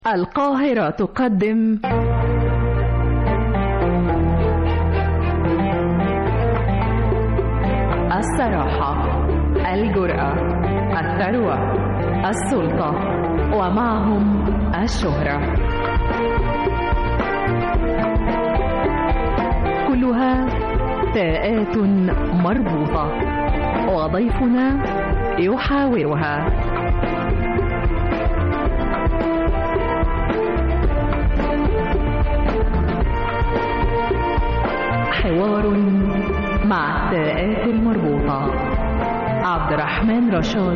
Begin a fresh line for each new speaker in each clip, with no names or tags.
القاهرة تقدم الصراحة الجرأة الثروة السلطة ومعهم الشهرة كلها تاءات مربوطة وضيفنا يحاورها حوار مع التاءات المربوطة عبد الرحمن رشاد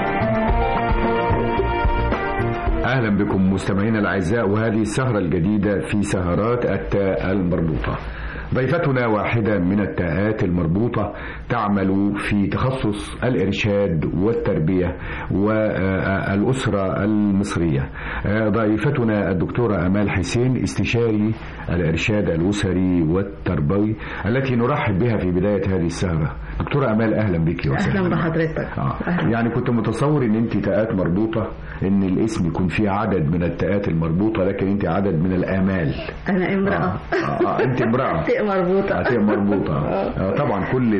أهلا بكم مستمعينا الأعزاء وهذه السهرة الجديدة في سهرات التاء المربوطة ضيفتنا واحدة من التاءات المربوطة تعمل في تخصص الإرشاد والتربية والأسرة المصرية ضيفتنا الدكتورة أمال حسين استشاري الإرشاد الأسري والتربوي التي نرحب بها في بداية هذه السهرة دكتورة أمال أهلا بك
أهلا بحضرتك
آه. يعني كنت متصور أن أنت تاءات مربوطة أن الاسم يكون فيه عدد من التاءات المربوطة لكن أنت عدد من الآمال
أنا امرأة
آه. آه. أنت امرأة
تاء مربوطة
تاء مربوطة آه. طبعا كل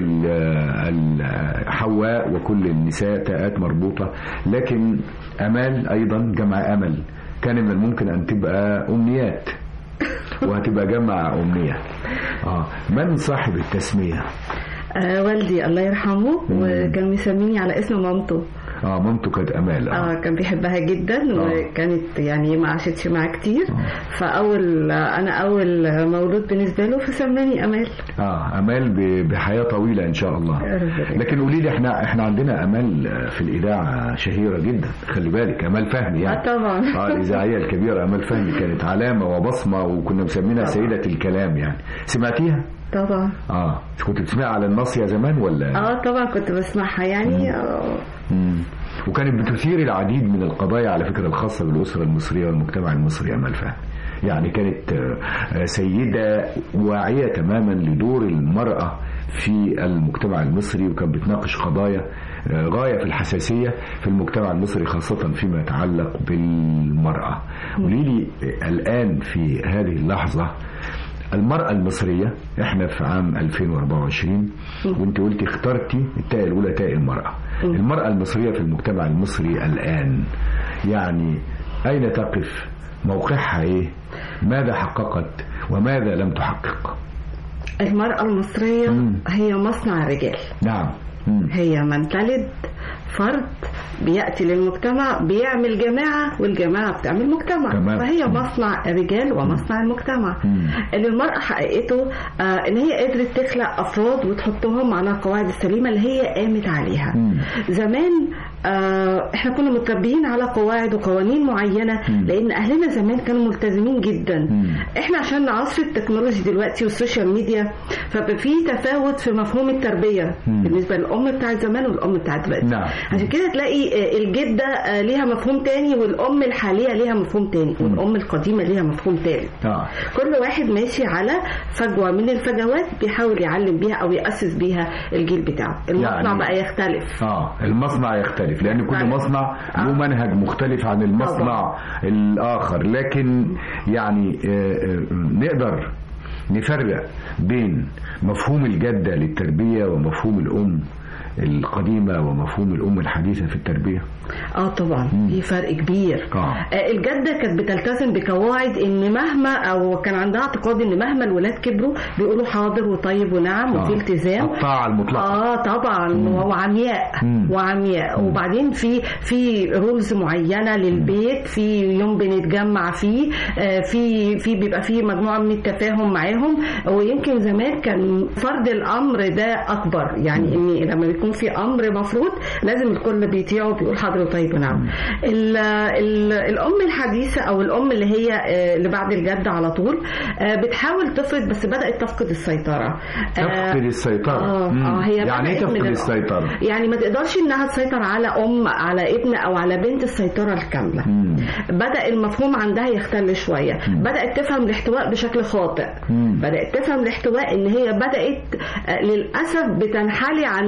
الحواء وكل النساء تاءات مربوطة لكن أمال أيضا جمع أمل كان من الممكن أن تبقى أمنيات وهتبقى جمع أمنية آه. من صاحب التسمية
آه والدي الله يرحمه وكان مسميني على اسم مامته
اه مامته كانت امال
اه كان بيحبها جدا آه. وكانت يعني ما عاشتش معاه كتير آه. فاول انا اول مولود بالنسبه له فسماني امال
اه امال بحياه طويله ان شاء الله لكن قولي لي احنا احنا عندنا امال في الاذاعه شهيره جدا خلي بالك امال فهمي يعني
آه طبعا
اه الاذاعيه الكبيره امال فهمي كانت علامه وبصمه وكنا مسمينها سيده الكلام يعني سمعتيها
طبعا
اه كنت بتسمعي على الناصيه زمان ولا
اه طبعا كنت بسمعها يعني آه.
وكانت بتثير العديد من القضايا على فكره الخاصه بالاسره المصريه والمجتمع المصري امال فهمي يعني كانت سيدة واعية تماما لدور المرأة في المجتمع المصري وكانت بتناقش قضايا غاية في الحساسية في المجتمع المصري خاصة فيما يتعلق بالمرأة قولي لي الآن في هذه اللحظة المرأة المصرية احنا في عام 2024 وانت قلتي اخترتي التاء الاولى تاء المرأة المرأة المصرية في المجتمع المصري الآن يعني أين تقف موقعها ايه ماذا حققت وماذا لم تحقق
المرأة المصرية
مم.
هي مصنع الرجال
نعم مم.
هي من تلد فرد بيأتي للمجتمع بيعمل جماعة والجماعة بتعمل مجتمع
تمام.
فهي
مم.
مصنع الرجال ومصنع المجتمع
مم.
اللي المرأة حققته آه ان هي قدرت تخلق افراد وتحطهم على القواعد السليمة اللي هي قامت عليها
مم.
زمان آه احنا كنا متربيين على قواعد وقوانين معينة
مم.
لان اهلنا زمان كانوا ملتزمين جدا
مم.
احنا عشان عصر التكنولوجي دلوقتي والسوشيال ميديا ففي تفاوت في مفهوم التربية
مم.
بالنسبة للأم بتاعت زمان والأم بتاعت دلوقتي
نعم.
عشان كده تلاقي آه، الجدة آه، ليها مفهوم تاني والأم الحالية ليها مفهوم تاني والأم القديمة ليها مفهوم تالت
آه.
كل واحد ماشي على فجوة من الفجوات بيحاول يعلم بيها أو يأسس بيها الجيل بتاعه المصنع
يعني-
بقى يختلف
اه المصنع يختلف لان كل
يختلف.
مصنع
آه.
له منهج مختلف عن المصنع
طبعا.
الاخر لكن يعني آه، آه، نقدر نفرق بين مفهوم الجدة للتربية ومفهوم الأم القديمة ومفهوم الأم الحديثة في التربية
اه طبعا في فرق كبير
آه.
آه، الجده كانت بتلتزم بقواعد ان مهما او كان عندها اعتقاد ان مهما الولاد كبروا بيقولوا حاضر وطيب ونعم
آه.
وفي التزام
الطاعة المطلقة
اه طبعا وعمياء
مم.
وعمياء وبعدين في في رولز معينه للبيت في يوم بنتجمع فيه آه، في في بيبقى في مجموعه من التفاهم معاهم ويمكن زمان كان فرض الامر ده اكبر يعني ان لما بيكون في امر مفروض لازم الكل بيطيعه وبيقول حاضر وطيب ونعم ال- ال- الام الحديثه او الام اللي هي آه، اللي بعد الجد على طول آه، بتحاول تفرض بس بدات تفقد السيطره آه،
تفقد السيطرة
اه
مم.
اه هي
يعني ايه
بدأت من
تفقد
الأم.
السيطرة
يعني ما تقدرش انها تسيطر على ام على ابن او على بنت السيطره الكامله
مم.
بدا المفهوم عندها يختل شويه بدات تفهم الاحتواء بشكل خاطئ
مم.
بدات تفهم الاحتواء ان هي بدات آه، للاسف بتنحلي عند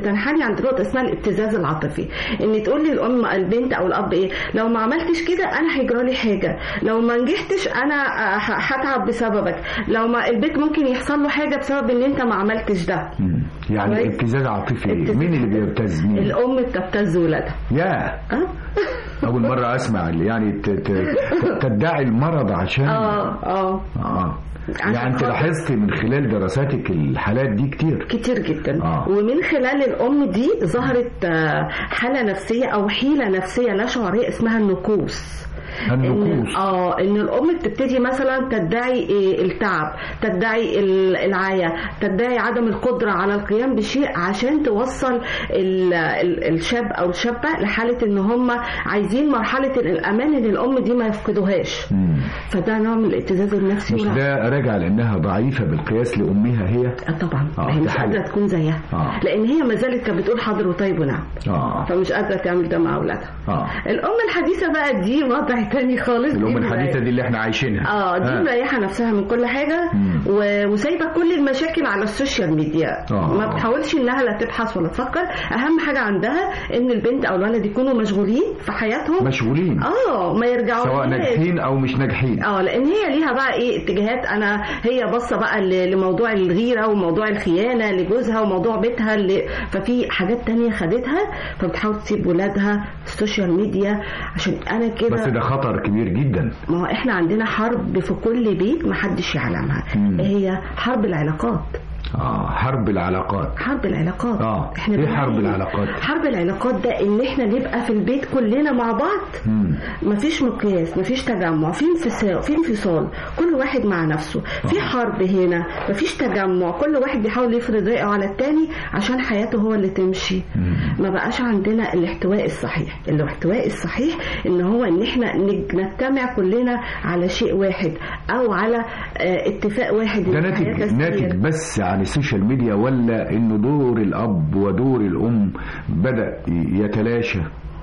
بتنحني عند نقطه اسمها الابتزاز العاطفي ان تقول لي الام البنت او الاب ايه لو ما عملتش كده انا هيجرى لي حاجه لو ما نجحتش انا آه، ه- هتعب بسببك لو ما البيت ممكن يحصل له حاجه بسبب ان انت ما عملتش ده
مم. يعني
كويس.
ابتزاز عاطفي
ابتزاز
مين اللي بيبتز مين؟
الام بتبتز ولادها
يا
اه
اول مره اسمع اللي يعني ت- ت- تدعي المرض عشان
اه اه
اه
عشان
يعني انت
خاطر-
لاحظت من خلال دراساتك الحالات دي كتير
كتير جدا
آه.
ومن خلال الام دي ظهرت آه، حاله نفسيه او حيله نفسيه لا شعوريه اسمها النكوس
النكوس
إن اه ان الام بتبتدي مثلا تدعي إيه التعب تدعي ال- العيا تدعي عدم القدره على القيام بشيء عشان توصل ال- ال- الشاب او الشابه لحاله ان هم عايزين مرحله الامان ان الام دي ما يفقدوهاش
مم.
فده نوع من الابتزاز النفسي
مش
ولا-
ده راجع لانها ضعيفه بالقياس لامها هي
آه طبعا
آه،
ما هي
دي
مش
حاجة.
قادره تكون زيها
آه.
لان هي ما زالت كانت بتقول حاضر وطيب ونعم
اه
فمش قادره تعمل ده مع اولادها
اه
الام الحديثه بقى دي وضع تاني خالص
الام
دي
الحديثه
مريحة.
دي اللي احنا عايشينها
اه دي
آه.
مريحه نفسها من كل حاجه
مم.
و- وسايبه كل المشاكل على السوشيال ميديا
آه.
ما بتحاولش انها لا تبحث ولا تفكر اهم حاجه عندها ان البنت او الولد يكونوا مشغولين في حياتهم
مشغولين
اه ما يرجعوا
سواء ناجحين او مش ناجحين
اه لان هي ليها بقى ايه اتجاهات انا هي باصه بقى ل- لموضوع الغيره وموضوع الخيانه لجوزها وموضوع بيتها اللي ففي حاجات تانية خدتها فبتحاول تسيب ولادها السوشيال ميديا عشان انا
بس
كده
ده خطر كبير جدا
ما هو احنا عندنا حرب في كل بيت محدش يعلمها
مم.
إيه هي حرب العلاقات
اه حرب العلاقات
حرب العلاقات
اه
احنا
ايه
بنعاني.
حرب العلاقات
حرب العلاقات ده ان احنا نبقى في البيت كلنا مع بعض
مم.
مفيش مقياس مفيش تجمع في انفصال في انفصال كل واحد مع نفسه في حرب هنا مفيش تجمع كل واحد بيحاول يفرض رأيه على التاني عشان حياته هو اللي تمشي
مم.
ما بقاش عندنا الاحتواء الصحيح الاحتواء الصحيح ان هو ان احنا نج- نجتمع كلنا على شيء واحد او على آه، اتفاق واحد
ده
إن
ناتج
الحياة تسير.
ناتج بس عن السوشيال ميديا ولا انه دور الاب ودور الام بدا يتلاشى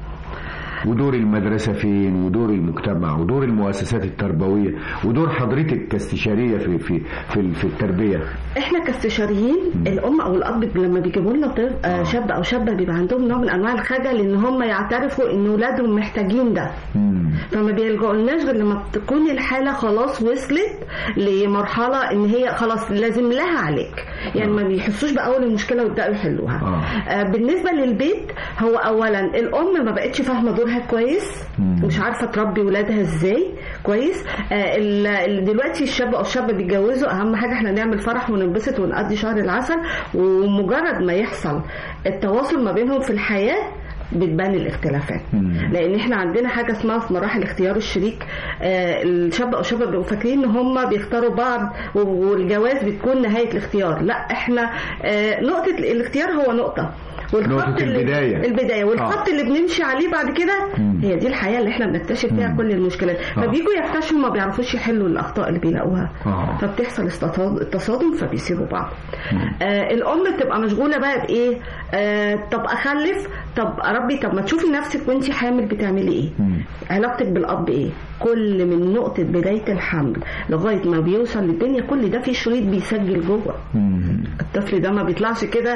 ودور المدرسة فين ودور المجتمع ودور المؤسسات التربوية ودور حضرتك كاستشارية في في في, في التربية
احنا كاستشاريين الام او الاب لما بيجيبوا لنا طفل آه،
آه.
شاب او شابه بيبقى عندهم نوع من انواع الخجل ان هم يعترفوا ان اولادهم محتاجين ده
مم.
فما بيلجؤلناش غير لما تكون الحاله خلاص وصلت لمرحله ان هي خلاص لازم لها عليك يعني ما بيحسوش باول المشكله ويبداوا يحلوها
آه.
آه، بالنسبه للبيت هو اولا الام ما بقتش فاهمه دورها كويس
مم.
مش عارفه تربي ولادها ازاي كويس آه، ال- ال- دلوقتي الشاب او الشابه بيتجوزوا اهم حاجه احنا نعمل فرح وننبسط ونقضي شهر العسل ومجرد ما يحصل التواصل ما بينهم في الحياه بتبان الاختلافات
مم.
لان احنا عندنا حاجه اسمها في مراحل اختيار الشريك آه، الشاب او الشابه بيبقوا فاكرين ان هم بيختاروا بعض والجواز بتكون نهايه الاختيار لا احنا آه، نقطه الاختيار هو نقطه والخط
نقطة
اللي-
البداية.
البدايه والخط
آه.
اللي بنمشي عليه بعد كده
مم.
هي دي الحياه اللي احنا بنكتشف فيها
مم.
كل المشكلات
آه.
فبيجوا يكتشفوا ما بيعرفوش يحلوا الاخطاء اللي بيلاقوها
آه.
فبتحصل استطا- التصادم فبيسيبوا بعض
مم.
آه الام بتبقى مشغوله بقى بايه آه طب اخلف طب اربي طب ما تشوفي نفسك وانت حامل بتعملي ايه
مم.
علاقتك بالاب ايه كل من نقطه بدايه الحمل لغايه ما بيوصل للدنيا كل ده في شريط بيسجل جوه
مم.
الطفل ده ما بيطلعش كده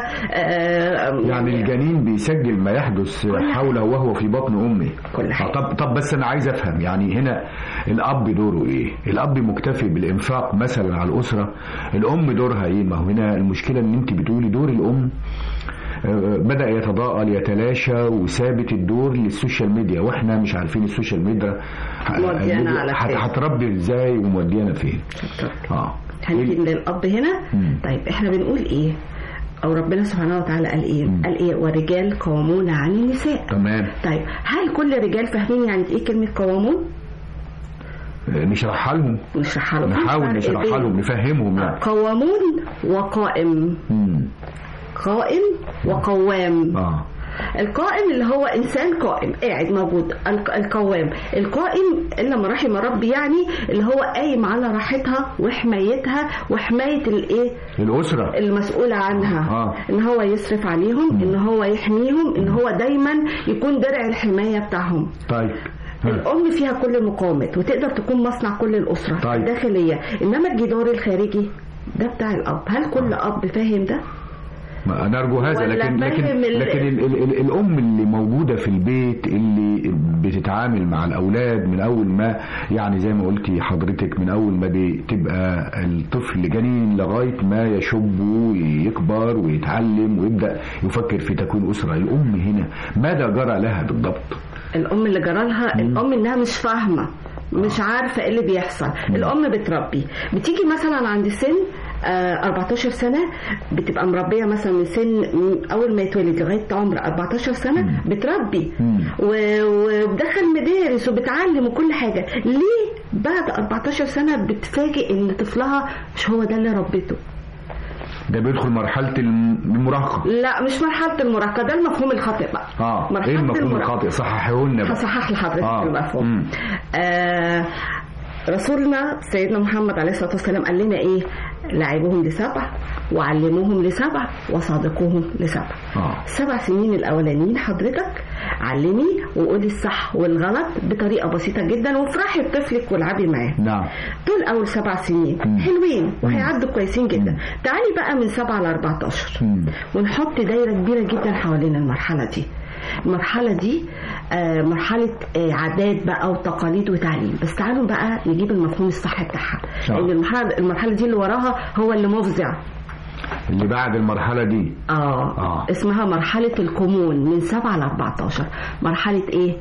آه
يعني الجنين بيسجل ما يحدث
كل
حوله وهو في بطن امه
كل حاجة.
آه، طب طب بس انا عايز افهم يعني هنا الاب دوره ايه الاب مكتفي بالانفاق مثلا على الاسره الام دورها ايه ما هو هنا المشكله ان انت بتقولي دور الام آه، بدا يتضاءل يتلاشى وثابت الدور للسوشيال ميديا واحنا مش عارفين السوشيال ميديا ه-
موديانا على
هت-
فين.
هتربي ازاي وموديانا فين اه
هنيجي للاب هنا
مم.
طيب احنا بنقول ايه او ربنا سبحانه وتعالى قال ايه
مم.
قال ايه والرجال قوامون عن النساء
تمام
طيب هل كل الرجال فاهمين يعني ايه كلمه قوامون
آه، نشرحها لهم
نشرحها لهم
نحاول
فرق
نشرحها
بين
لهم نفهمهم يعني
قوامون وقائم
مم.
قائم وقوام
اه
القائم اللي هو انسان قائم قاعد موجود الق- القوام القائم الا ما رحم ربي يعني اللي هو قايم على راحتها وحمايتها وحمايه الايه
الاسره
المسؤول عنها
آه.
ان هو يصرف عليهم ان هو يحميهم ان هو دايما يكون درع الحمايه بتاعهم
طيب ها.
الام فيها كل المقاومات وتقدر تكون مصنع كل الاسره
طيب.
الداخليه انما الجدار الخارجي ده بتاع الاب هل كل اب فاهم ده
ما نرجو هذا
ولا
لكن لكن
فاهم ال-
لكن ال ال ال الام اللي موجوده في البيت اللي بتتعامل مع الاولاد من اول ما يعني زي ما قلتي حضرتك من اول ما بتبقى الطفل جنين لغايه ما يشب ويكبر ويتعلم ويبدا يفكر في تكوين اسره الام هنا ماذا جرى لها بالضبط؟
الام اللي جرالها الام انها مش فاهمه مش عارفه ايه اللي بيحصل الام بتربي بتيجي مثلا عند سن آه، 14 سنه بتبقى مربيه مثلا من سن من اول ما يتولد لغايه عمر 14 سنه بتربي
مم.
و- وبدخل مدارس وبتعلم وكل حاجه ليه بعد 14 سنه بتفاجئ ان طفلها مش هو ده اللي ربته
ده بيدخل مرحله المراهقه
لا مش مرحله المراهقه ده المفهوم الخاطئ بقى
اه
مرحلة
ايه المفهوم
المراهقة.
الخاطئ صححه لنا بقى
هصحح لحضرتك
آه.
المفهوم
مم.
آه رسولنا سيدنا محمد عليه الصلاه والسلام قال لنا ايه لعبوهم لسبع وعلموهم لسبع وصادقوهم لسبع
اه
سبع سنين الاولانيين حضرتك علمي وقولي الصح والغلط بطريقه بسيطه جدا وافرحي بطفلك والعبي معاه
نعم
دول اول سبع سنين
مم.
حلوين وهيعدوا كويسين جدا
مم.
تعالي بقى من سبعة ل 14
مم.
ونحط دايره كبيره جدا حوالين المرحله دي المرحلة دي آه، مرحلة آه، عادات بقى وتقاليد وتعليم بس تعالوا بقى نجيب المفهوم الصح بتاعها
آه.
لأن المرحلة المرحلة دي اللي وراها هو اللي مفزع
اللي بعد المرحله دي
آه.
آه.
اسمها مرحلة الكمون من 7 ل 14 مرحلة ايه؟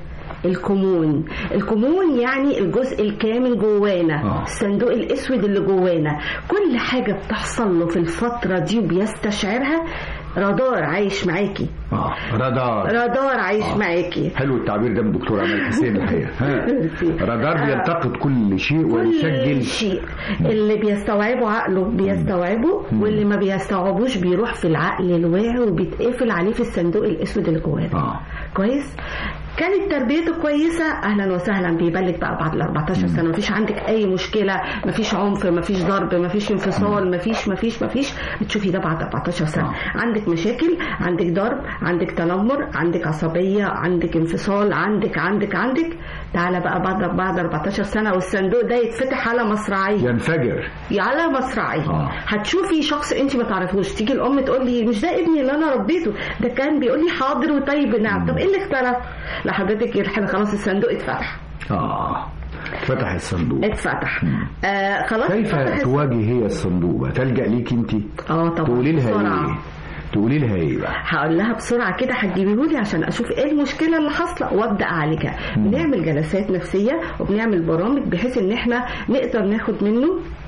الكمون الكمون يعني الجزء الكامل جوانا
آه.
الصندوق الاسود اللي جوانا كل حاجة بتحصل له في الفترة دي وبيستشعرها رادار عايش معاكي
اه رادار
رادار عايش
آه.
معاكي
حلو التعبير ده من دكتور امال حسين الحقيقه ها. رادار
آه.
بيلتقط كل شيء
كل
ويسجل
شيء اللي بيستوعبه عقله بيستوعبه واللي ما بيستوعبوش بيروح في العقل الواعي وبيتقفل عليه في الصندوق الاسود اللي جواه
اه
كويس كانت تربيته كويسه اهلا وسهلا بيبلغ بقى بعد ال 14 سنه مفيش عندك اي مشكله مفيش عنف مفيش ضرب مفيش انفصال مفيش مفيش مفيش بتشوفي ده بعد 14 سنه
آه.
عندك مشاكل عندك ضرب عندك تنمر عندك عصبيه عندك انفصال عندك عندك عندك تعالى بقى بعد بعد 14 سنه والصندوق ده يتفتح على مصراعيه
ينفجر
على مصراعيه
آه.
هتشوفي شخص انت ما تعرفوش تيجي الام تقول لي مش ده ابني اللي انا ربيته ده كان بيقول لي حاضر وطيب نعم طب ايه اللي اختلف لحضرتك احنا خلاص الصندوق اتفتح
اه فتح الصندوق
اتفتح آه خلاص
كيف
اتفتح
تواجه هي الصندوق بقى تلجا ليك انت
اه طبعا
تقولي لها
بسرعة.
ايه تقولي لها ايه بقى
هقول لها بسرعه كده هتجيبيهولي عشان اشوف ايه المشكله اللي حاصله وابدا اعالجها بنعمل جلسات نفسيه وبنعمل برامج بحيث ان احنا نقدر ناخد منه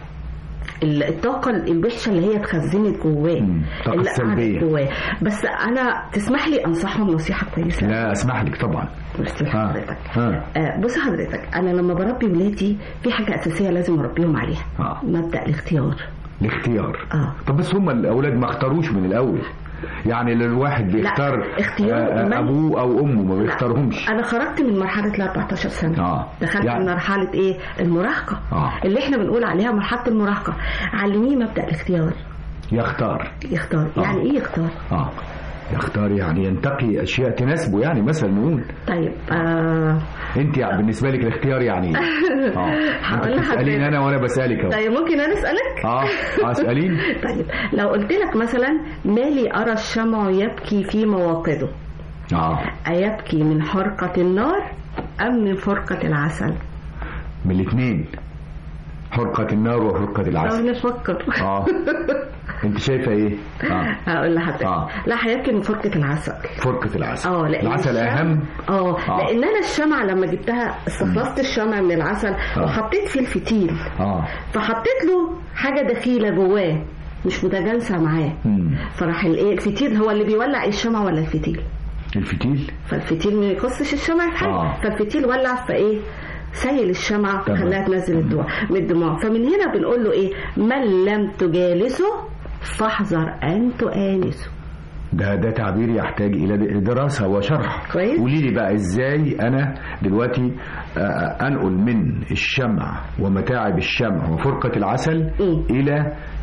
ال- الطاقة الوحشة اللي هي اتخزنت جواه
مم. الطاقة
اللي
السلبية.
قعدت جواه بس أنا تسمح لي أنصحهم نصيحة كويسة
لا اسمح لك طبعا
ميرسي
ها.
لحضرتك
ها.
آه بص حضرتك أنا لما بربي ولادي في حاجة أساسية لازم أربيهم عليها
آه.
مبدأ الاختيار
الاختيار
آه.
طب بس هم الاولاد ما اختاروش من الاول يعني الواحد بيختار
اختيار
آه،
من-
ابوه او امه ما
لا.
بيختارهمش
انا خرجت من مرحله ال 14 سنه
آه.
دخلت
يعني-
من مرحله ايه المراهقه
آه.
اللي احنا بنقول عليها مرحله المراهقه علميه مبدا الاختيار
يختار
يختار
آه.
يعني ايه يختار
اه يختار يعني ينتقي اشياء تناسبه يعني مثلا نقول
طيب آه
انت يعني بالنسبه لك الاختيار يعني ايه؟ اه انت
هقول
بتساليني
لحضرتك.
انا وانا بسالك اهو
طيب ممكن انا اسالك
اه اه اساليني
طيب لو قلت لك مثلا مالي ارى الشمع يبكي في مواقده
اه
ايبكي من حرقه النار ام من فرقه العسل
من الاثنين حرقة النار وحرقة
لو
العسل
نفكر
اه انت شايفه ايه؟ اه
هقول لحضرتك
آه.
لا هيبكي من فرقه العسل
فرقة العسل
اه لان
العسل
الشمع-
اهم
اه
آه.
لان انا الشمع لما جبتها استخلصت الشمع من العسل
آه.
وحطيت فيه الفتيل
اه
فحطيت له حاجه دخيله جواه مش متجانسه معاه
مم.
فراح الايه الفتيل هو اللي بيولع الشمع ولا الفتيل
الفتيل
فالفتيل ما يقصش الشمع في حاجه
آه.
فالفتيل ولع فايه سيل الشمعة
تمام.
خلاها تنزل الدموع من الدموع فمن هنا بنقول له ايه من لم تجالسه فاحذر ان تؤانسه
ده ده تعبير يحتاج الى دراسه وشرح
كويس.
قولي لي بقى ازاي انا دلوقتي آه، انقل من الشمع ومتاعب الشمع وفرقه العسل
مم.
الى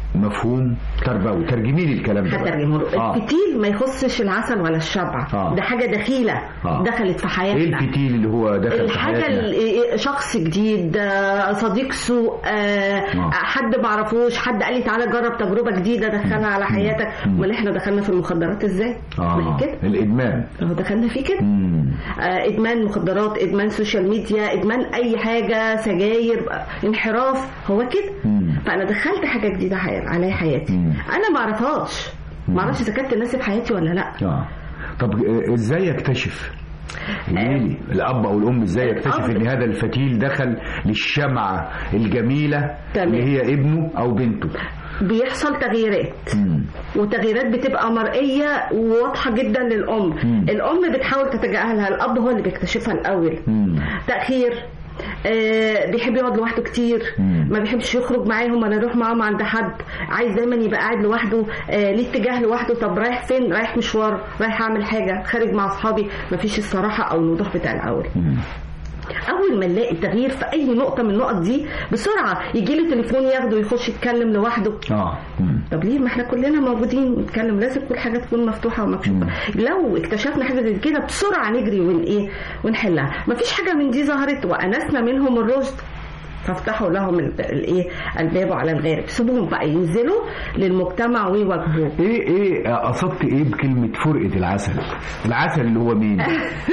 مفهوم تربوي ترجمي لي الكلام ده بقى.
هترجمه له
آه.
الفتيل ما يخصش العسل ولا الشبع
آه.
ده حاجه دخيله
آه.
دخلت في
ايه
حياتنا
الفتيل اللي هو دخل في
الحاجة
حياتنا
ال- شخص جديد آه، صديق سوء آه،
آه.
حد معرفوش حد قال لي تعالى جرب تجربة جديدة دخلها على حياتك
مم.
امال احنا دخلنا في المخدرات ازاي؟ ما
اه
هي كده
الادمان
اهو دخلنا فيه كده
مم.
آه، ادمان مخدرات ادمان سوشيال ميديا ادمان اي حاجه سجاير آه، انحراف هو كده
مم.
فانا دخلت حاجه جديده حي- على حياتي
مم.
انا ما اعرفهاش ما اعرفش اذا كانت تناسب حياتي ولا لا
اه طب آه، ازاي يكتشف قولي لي الاب او الام ازاي يكتشف
الأب.
ان هذا الفتيل دخل للشمعه الجميله
تمام.
اللي هي ابنه او بنته
بيحصل تغييرات
مم.
وتغييرات بتبقى مرئيه وواضحه جدا للام
مم.
الام بتحاول تتجاهلها الاب هو اللي بيكتشفها الاول
مم.
تاخير آه بيحب يقعد لوحده كتير
مم.
ما بيحبش يخرج معاهم ولا يروح معاهم عند حد عايز دايما يبقى قاعد لوحده آه ليه اتجاه لوحده طب رايح فين رايح مشوار رايح اعمل حاجه خارج مع اصحابي مفيش الصراحه او الوضوح بتاع الاول
مم.
اول ما نلاقي تغيير في اي نقطه من النقط دي بسرعه يجي له تليفون ياخده يخش يتكلم لوحده
اه مم.
طب ليه ما احنا كلنا موجودين نتكلم لازم كل حاجه تكون مفتوحه ومكشوفه لو اكتشفنا حاجه زي كده بسرعه نجري ون ايه ونحلها مفيش حاجه من دي ظهرت وانسنا منهم الرشد فافتحوا لهم ال- الايه الباب على الغارب سيبوهم بقى ينزلوا للمجتمع ويواجهوه
ايه ايه آه، قصدت ايه بكلمه فرقه العسل العسل اللي هو مين ها.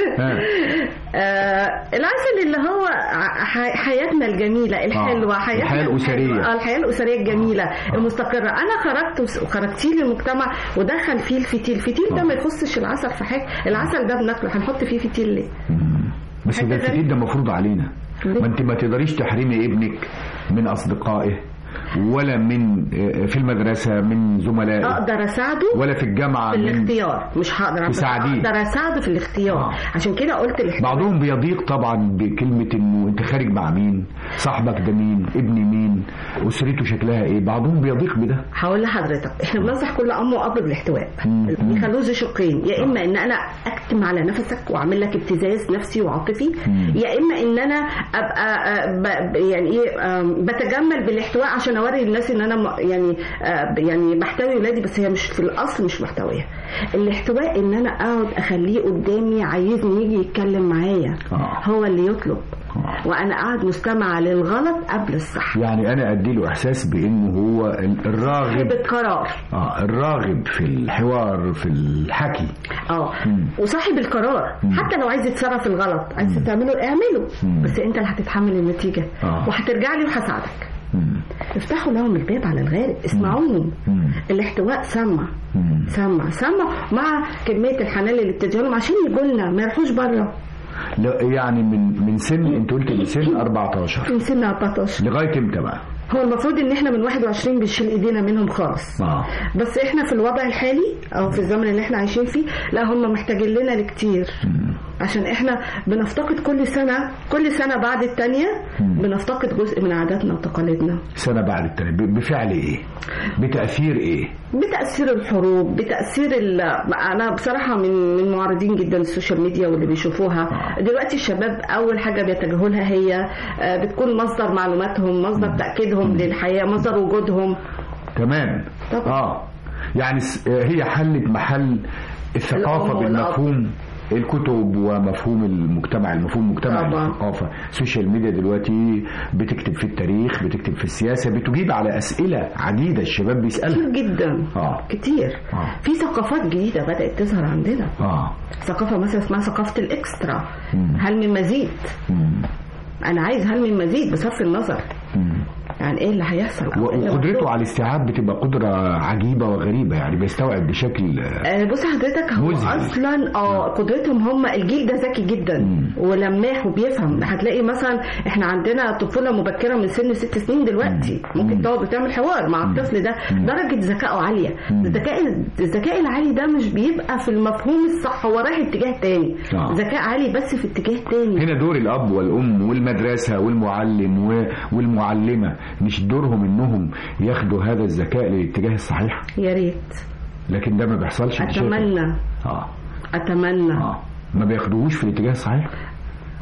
آه العسل اللي هو ع- ح- حياتنا الجميله الحلوه
آه،
حياتنا
الحياة الأسرية.
الحلوة. آه الحياه الاسريه الجميله المستقره انا خرجت وس- وخرجتيه للمجتمع ودخل فيه الفتيل الفتيل ده
آه.
ما يخصش العسل في حاجه العسل ده بناكله هنحط فيه فتيل ليه
مم. بس
حاجة
ده الفتيل
غريبة.
ده مفروض علينا
ليه؟
ما انت ما تقدريش تحرمي ابنك من اصدقائه ولا من آه، في المدرسه من زملائه
اقدر اساعده
ولا في الجامعه
في
من
الاختيار مش هقدر أساعده.
تساعديه.
اقدر اساعده في الاختيار
آه.
عشان كده قلت الاختيار
بعضهم بيضيق طبعا بكلمة انه انت خارج مع مين صاحبك ده مين ابن مين اسرته شكلها ايه بعضهم بيضيق بده
هقول لحضرتك احنا بننصح كل ام واب بالاحتواء
مم.
بيخلوه ذو شقين يا اما ان انا اكتم على نفسك واعمل لك ابتزاز نفسي وعاطفي
مم.
يا اما ان انا ابقى آه، ب- ب- يعني ايه آم، بتجمل بالاحتواء عشان اوري الناس ان انا م- يعني آه، يعني بحتوي ولادي بس هي مش في الاصل مش محتويه الاحتواء ان انا اقعد اخليه قدامي عايزني يجي يتكلم معايا
آه.
هو اللي يطلب
آه.
وانا قاعد مستمعه للغلط قبل الصح
يعني انا اديله احساس بانه هو ال- الراغب
صاحب القرار
اه الراغب في الحوار في الحكي
اه
مم.
وصاحب القرار
مم.
حتى لو عايز يتصرف الغلط عايز تعمله اعمله
مم.
بس انت اللي هتتحمل النتيجه
آه.
وهترجع لي وهساعدك
مم.
افتحوا لهم الباب على الغارب اسمعوهم
مم.
الاحتواء سمع
مم.
سمع سمع مع كميه الحنان اللي بتديها لهم عشان يجوا لنا ما يروحوش بره
لا يعني من من سن انت قلت من سن 14
من سن 14
لغايه امتى بقى؟
هو المفروض ان احنا من 21 بنشيل ايدينا منهم خالص
اه
بس احنا في الوضع الحالي او في الزمن اللي احنا عايشين فيه لا هم محتاجين لنا لكتير
مم.
عشان احنا بنفتقد كل سنة كل سنة بعد التانية
مم.
بنفتقد جزء من عاداتنا وتقاليدنا
سنه بعد التانية ب- بفعل ايه؟ بتاثير ايه؟
بتأثير الحروب بتأثير ال... أنا بصراحة من من معارضين جدا السوشيال ميديا واللي بيشوفوها
آه.
دلوقتي الشباب أول حاجة بيتجهوا لها هي آه، بتكون مصدر معلوماتهم مصدر تأكيدهم للحياة مصدر وجودهم
كمان
طبعا.
اه يعني س- هي حلت محل الثقافة
الأم والأب.
بالمفهوم الكتب ومفهوم المجتمع المفهوم مجتمع
طبعا.
الثقافة السوشيال ميديا دلوقتي بتكتب في التاريخ بتكتب في السياسة بتجيب على أسئلة عديدة الشباب
كتير
بيسألها
جدا
آه.
كتير
آه.
في ثقافات جديدة بدأت تظهر عندنا
اه
ثقافة مثلا اسمها ثقافة الإكسترا
مم.
هل من مزيد
مم.
أنا عايز هل من مزيد بصرف النظر
مم.
يعني إيه اللي هيحصل أو
و-
إيه اللي
وقدرته
مطلوب.
على الاستيعاب بتبقى قدرة عجيبة وغريبة يعني بيستوعب بشكل آه،
آه، بص حضرتك هو
مذهل.
اصلا اه قدرتهم هم الجيل ده ذكي جدا
مم.
ولماح وبيفهم هتلاقي مثلا احنا عندنا طفوله مبكره من سن ست سنين دلوقتي
مم.
ممكن تقعد وتعمل حوار مع الطفل ده درجه ذكائه عاليه
مم.
الذكاء الذكاء العالي ده مش بيبقى في المفهوم الصح هو رايح اتجاه تاني
آه.
ذكاء عالي بس في اتجاه تاني
هنا دور الاب والام والمدرسه والمعلم و- والمعلمه مش دورهم انهم ياخدوا هذا الذكاء للاتجاه الصحيح
يا ريت
لكن ده ما بيحصلش أنت شايفة.
اتمنى
اه
اتمنى
اه ما بياخدوهوش في الاتجاه الصحيح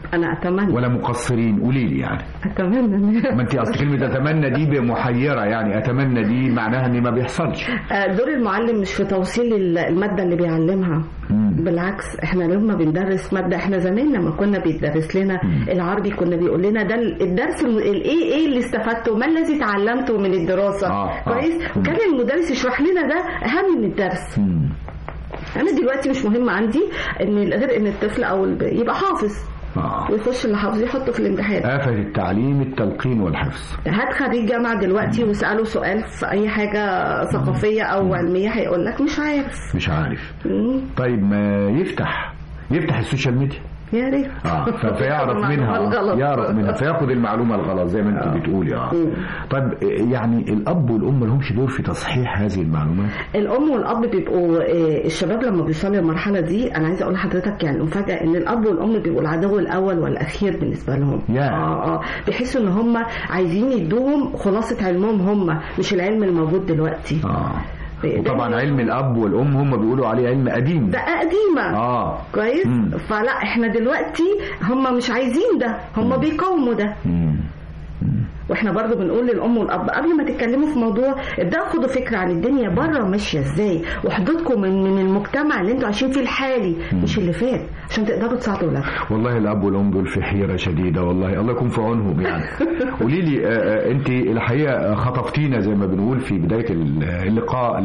انا اتمنى
ولا مقصرين قولي لي يعني
اتمنى
ما انت اصل كلمه اتمنى دي محيره يعني اتمنى دي معناها ان ما بيحصلش
آه، دور المعلم مش في توصيل ال- الماده اللي بيعلمها
مم.
بالعكس احنا لما بندرس ماده احنا زمان لما كنا بيدرس لنا العربي كنا بيقول لنا ده ال- الدرس الم- الايه ايه اللي استفدته ما الذي تعلمته من الدراسه
آه، آه.
كويس
مم.
وكان المدرس يشرح لنا ده اهم من الدرس
مم.
انا دلوقتي مش مهم عندي ان غير ان الطفل او الب- يبقى حافظ
آه.
ويخش اللي حافظ يحطه في الامتحان
آفة التعليم التلقين والحفظ
هات خريج جامعه دلوقتي واساله سؤال في اي حاجه ثقافيه او علميه هيقول لك مش عارف
مش عارف
مم.
طيب ما يفتح يفتح السوشيال ميديا
يا ريت
اه ف- فيعرف
المعلومة
منها
الغلط.
يعرف منها فياخد المعلومه الغلط زي ما انت بتقولي اه
مم.
طيب يعني الاب والام لهمش دور في تصحيح هذه المعلومات
الام والاب بيبقوا آه، الشباب لما بيوصلوا للمرحله دي انا عايزه اقول لحضرتك يعني مفاجاه ان الاب والام بيبقوا العدو الاول والاخير بالنسبه لهم
يا.
اه اه بيحسوا ان هم عايزين يدوهم خلاصه علمهم هم مش العلم الموجود دلوقتي
اه
ده-
وطبعا علم الاب والام هم بيقولوا عليه علم قديم
ده قديمه
اه
كويس
مم.
فلا احنا دلوقتي هم مش عايزين ده هم بيقاوموا ده
مم.
واحنا برضو بنقول للام والاب قبل ما تتكلموا في موضوع ابداوا خدوا فكره عن الدنيا بره ماشيه ازاي وحدودكم من من المجتمع اللي انتوا عايشين فيه الحالي مش اللي فات عشان تقدروا تساعدوا ولادكم
والله الاب والام دول في حيره شديده والله الله يكون في عونهم يعني قولي لي آه، آه، انت الحقيقه خطفتينا زي ما بنقول في بدايه ال- اللقاء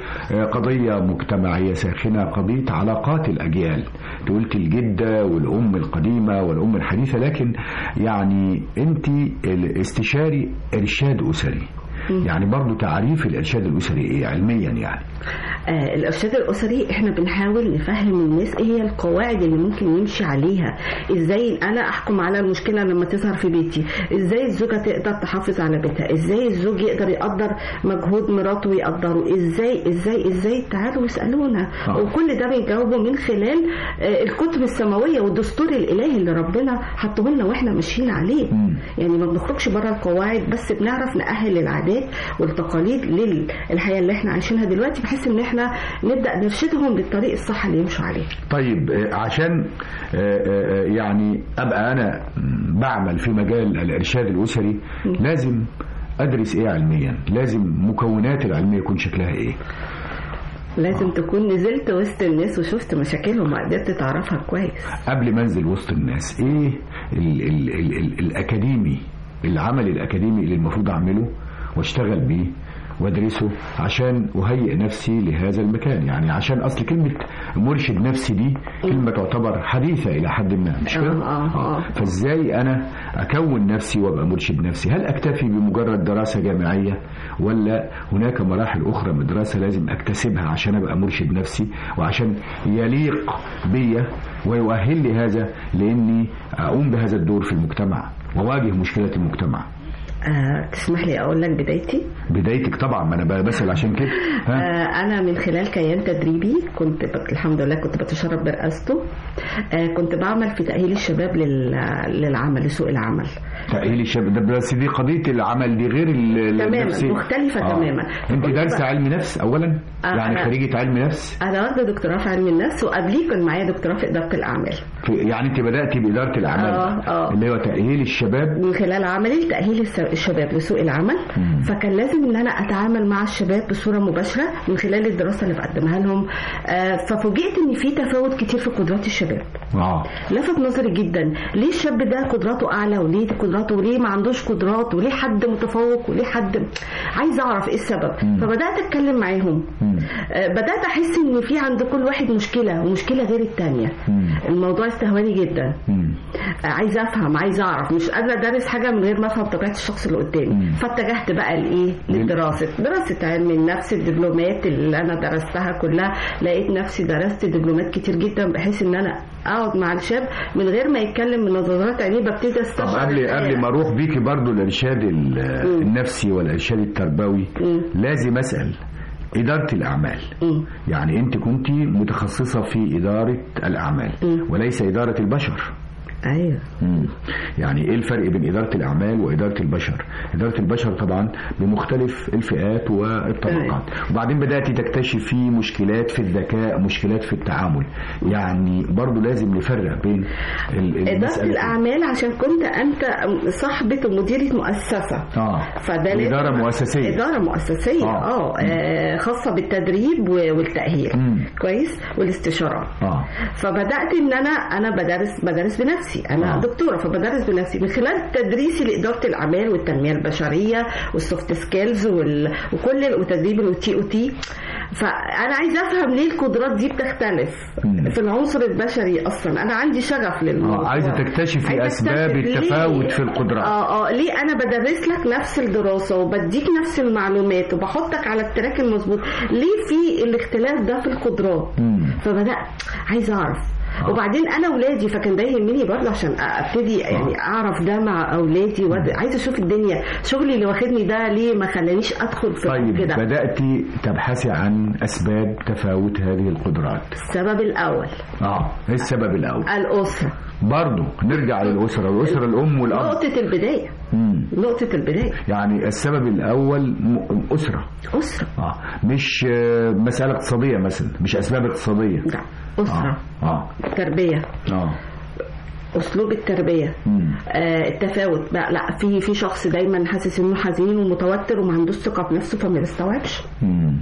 لقضيه مجتمعيه ساخنه قضيه علاقات الاجيال انت قلت الجده والام القديمه والام الحديثه لكن يعني انت الاستشاري ارشاد اسري يعني برضو تعريف الارشاد الاسري ايه علميا يعني
آه الارشاد الاسري احنا بنحاول نفهم الناس ايه هي القواعد اللي ممكن يمشي عليها ازاي انا احكم على المشكله لما تظهر في بيتي ازاي الزوجه تقدر تحافظ على بيتها ازاي الزوج يقدر يقدر مجهود مراته ويقدره ازاي ازاي ازاي تعالوا اسالونا
آه.
وكل ده بنجاوبه من خلال آه الكتب السماويه والدستور الالهي اللي ربنا حطه لنا واحنا ماشيين عليه
مم.
يعني ما بنخرجش بره القواعد بس بنعرف نأهل العادات والتقاليد للحياه اللي احنا عايشينها دلوقتي بحيث ان احنا نبدا نرشدهم للطريق الصح اللي يمشوا عليه.
طيب آه، عشان آه، آه، يعني ابقى انا م، بعمل في مجال الارشاد الاسري لازم ادرس ايه علميا لازم مكونات العلميه يكون شكلها ايه
لازم تكون نزلت وسط الناس وشفت مشاكلهم وقدرت تعرفها كويس.
قبل ما انزل وسط الناس ايه ال ال ال ال الاكاديمي العمل الاكاديمي اللي المفروض اعمله واشتغل بيه وادرسه عشان اهيئ نفسي لهذا المكان يعني عشان اصل كلمه مرشد نفسي دي كلمه تعتبر حديثه الى حد ما مش كده
آه، آه، آه.
فازاي انا اكون نفسي وابقى مرشد نفسي هل اكتفي بمجرد دراسه جامعيه ولا هناك مراحل اخرى من الدراسه لازم اكتسبها عشان ابقى مرشد نفسي وعشان يليق بيا ويؤهل لي هذا لاني اقوم بهذا الدور في المجتمع واواجه مشكله المجتمع
آه تسمح لي اقول لك بدايتي؟
بدايتك طبعا ما انا بسال عشان كده ها
آه انا من خلال كيان تدريبي كنت بت... الحمد لله كنت بتشرف برئاسته آه كنت بعمل في تاهيل الشباب لل... للعمل لسوق العمل.
تاهيل الشباب ده بس دي قضيه العمل دي غير ال-
تماماً،
النفسي
مختلفة تماماً.
انت
كنت
دارسه
بقى-
علم نفس اولا
آه،
يعني
أنا-
خريجه علم نفس
انا واخده دكتوراه في علم النفس وقبليه كان معايا دكتوراه في اداره الاعمال.
في يعني انت بدات باداره الاعمال
آه، آه.
اللي هو تاهيل الشباب
من خلال عملي لتأهيل الس- الشباب لسوق العمل
مم.
فكان لازم ان انا اتعامل مع الشباب بصوره مباشره من خلال الدراسه اللي بقدمها لهم آه، ففوجئت ان في تفاوت كتير في قدرات الشباب
اه
لفت نظري جدا ليه الشاب ده قدراته اعلى وليه قدراته وليه ما عندوش قدرات وليه حد متفوق وليه حد عايز اعرف ايه السبب
مم.
فبدات اتكلم معاهم
مم.
آه، بدات احس ان في عند كل واحد مشكله ومشكله غير التانيه
مم.
الموضوع استهواني جدا
مم.
عايزه افهم عايزه اعرف مش قادره ادرس حاجه من غير ما افهم طبيعه الشخص اللي قدامي
مم.
فاتجهت بقى لايه للدراسه دراسه علم النفس الدبلومات اللي انا درستها كلها لقيت نفسي درست دبلومات كتير جدا بحيث ان انا اقعد مع الشاب من غير ما يتكلم من نظرات عينيه ببتدي
طب
استشعر
قبل
الحياة.
قبل ما اروح بيكي برضو الارشاد ال-
مم.
النفسي والارشاد التربوي
مم.
لازم اسال إدارة الأعمال
مم.
يعني أنت كنت متخصصة في إدارة الأعمال
مم.
وليس إدارة البشر
ايوه
مم. يعني ايه الفرق بين اداره الاعمال واداره البشر اداره البشر طبعا بمختلف الفئات والطبقات وبعدين بدات تكتشفي مشكلات في الذكاء مشكلات في التعامل يعني برضو لازم نفرق بين ال-
اداره
المسألة
الاعمال عشان كنت انت صاحبه ومديره مؤسسه
اه
فده لازم-
اداره مؤسسيه
إدارة مؤسسية
آه.
اه آه، خاصة بالتدريب و- والتأهيل
مم.
كويس والاستشارات
اه
فبدأت إن أنا أنا بدرس بدرس بنفسي أنا
آه.
دكتورة فبدرس بنفسي من خلال تدريسي لإدارة الأعمال والتنمية البشرية والسوفت سكيلز وال... وكل وتدريب التي او تي فأنا عايزة أفهم ليه القدرات دي بتختلف
مم.
في العنصر البشري أصلا أنا عندي شغف للموضوع
اه عايزه تكتشفي
عايزة
اسباب
أكتشف ليه-
التفاوت في القدرات
اه اه ليه انا بدرس لك نفس الدراسه وبديك نفس المعلومات وبحطك على التراك المظبوط ليه في الاختلاف ده في القدرات
مم.
فبدات عايزه اعرف
آه.
وبعدين انا اولادي فكان ده يهمني برضه عشان ابتدي يعني اعرف ده مع اولادي وأد- عايزه اشوف الدنيا شغلي اللي واخدني ده ليه ما خلانيش ادخل في
طيب
كده
بدات تبحثي عن اسباب تفاوت هذه القدرات
السبب الاول
اه ايه السبب الاول
الاسره
برضو نرجع للاسره الاسره الام والاب
نقطه البدايه
مم.
نقطه البدايه
يعني السبب الاول م- اسره
اسره
اه مش آه، مساله اقتصاديه مثلا مش اسباب اقتصاديه
لا اسره
اه اه,
تربيه
آه.
اسلوب التربيه
مم.
آه التفاوت بقى لا في في شخص دايما حاسس انه حزين ومتوتر وما عندوش ثقه في نفسه فما بيستوعبش
مم.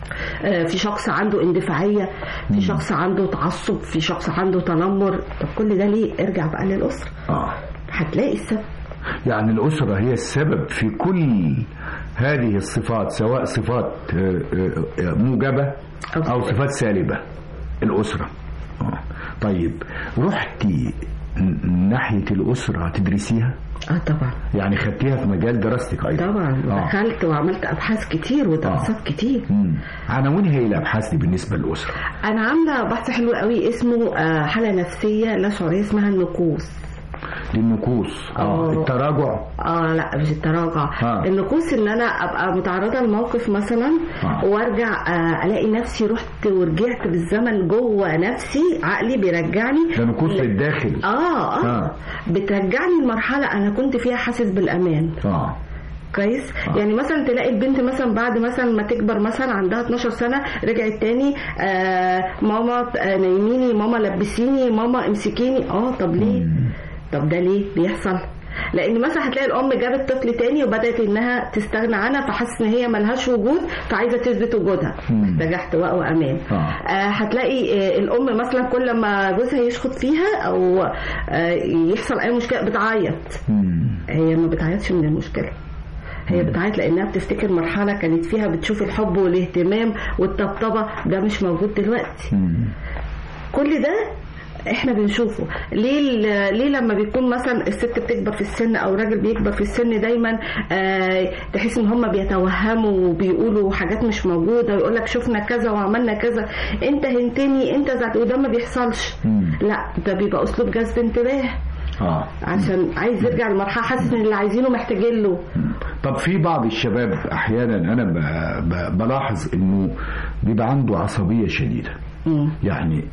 آه في شخص عنده اندفاعيه في شخص عنده تعصب في شخص عنده تنمر طب كل ده ليه ارجع بقى للاسره
اه
هتلاقي السبب
يعني الأسرة هي السبب في كل هذه الصفات سواء صفات آه، آه، موجبة
أو
أو صفات سالبة الأسرة آه. طيب رحتي ن- ناحية الأسرة تدرسيها
اه طبعا
يعني خدتيها في مجال دراستك أيضا
طبعا
آه.
دخلت وعملت ابحاث كتير ودراسات كتير
مم. عناوين هي الأبحاث دي بالنسبة للأسرة
انا عامله بحث حلو قوي اسمه آه حاله نفسيه لا شعوريه اسمها النكوص
للنكوص آه.
آه.
التراجع
اه لا مش التراجع
آه.
النكوص ان انا ابقى متعرضه لموقف مثلا
آه.
وارجع آه الاقي نفسي رحت ورجعت بالزمن جوه نفسي عقلي بيرجعني
ده نكوص
ل-
للداخل
اه اه
آه.
بترجعني لمرحله انا كنت فيها حاسس بالامان
آه.
كويس
آه.
يعني مثلا تلاقي البنت مثلا بعد مثلا ما تكبر مثلا عندها 12 سنه رجعت تاني آه ماما آه نيميني ماما لبسيني ماما امسكيني اه طب ليه
مم.
طب ده ليه بيحصل لان مثلا هتلاقي الام جابت طفل تاني وبدات انها تستغنى عنها فحاسه ان هي ملهاش وجود فعايزه تثبت وجودها
مم.
محتاجه احتواء وامان
آه.
آه هتلاقي آه الام مثلا كل ما جوزها يشخط فيها او آه يحصل اي مشكله بتعيط
مم.
هي ما بتعيطش من المشكله هي بتعيط لانها بتفتكر مرحله كانت فيها بتشوف الحب والاهتمام والطبطبه ده مش موجود دلوقتي
مم.
كل ده احنا بنشوفه ليه ال- ليه لما بيكون مثلا الست بتكبر في السن او الراجل بيكبر في السن دايما آه تحس ان هم بيتوهموا وبيقولوا حاجات مش موجوده ويقول لك شفنا كذا وعملنا كذا انت هنتني انت زعت وده ما بيحصلش
مم.
لا ده بيبقى اسلوب جذب انتباه
آه.
عشان عايز يرجع لمرحله حاسس ان اللي عايزينه محتاجين له
طب في بعض الشباب احيانا انا ب- ب- بلاحظ انه بيبقى عنده عصبيه شديده
مم.
يعني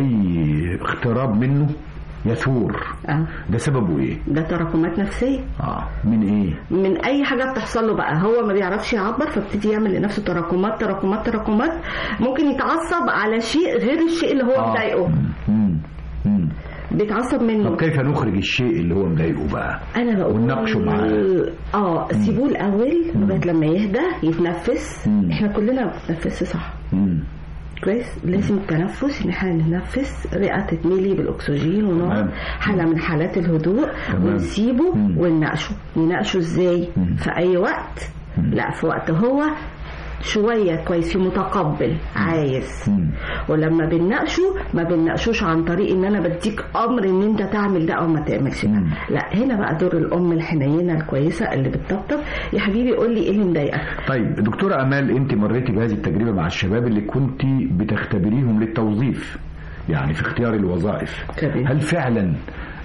اي اقتراب منه يثور
اه
ده سببه ايه
ده تراكمات نفسيه
اه من ايه
من اي حاجه بتحصل له بقى هو ما بيعرفش يعبر فابتدي يعمل لنفسه تراكمات تراكمات تراكمات ممكن يتعصب على شيء غير الشيء اللي هو
آه.
مضايقه
مم. مم.
بيتعصب منه
طب كيف نخرج الشيء اللي هو مضايقه بقى
انا بقول
ونناقشه معاه.
اه سيبوه الاول لغايه لما يهدى يتنفس
مم.
احنا كلنا ما بنتنفسش صح
مم.
كويس لازم التنفس ان احنا نتنفس رئه تتملي بالاكسجين ونقعد
تمام.
حاله من حالات الهدوء
تمام.
ونسيبه
مم.
ونناقشه نناقشه ازاي
مم.
في اي وقت
مم.
لا في وقت هو شوية كويس في متقبل عايز
مم.
ولما بنناقشه ما بنناقشوش عن طريق ان انا بديك امر ان انت تعمل ده او ما تعملش ده
مم.
لا هنا بقى دور الام الحنينه الكويسه اللي بتطبطب يا حبيبي قول لي ايه اللي مضايقك
طيب دكتورة أمال أنت مريتي بهذه التجربة مع الشباب اللي كنت بتختبريهم للتوظيف يعني في اختيار الوظائف
تمام.
هل فعلا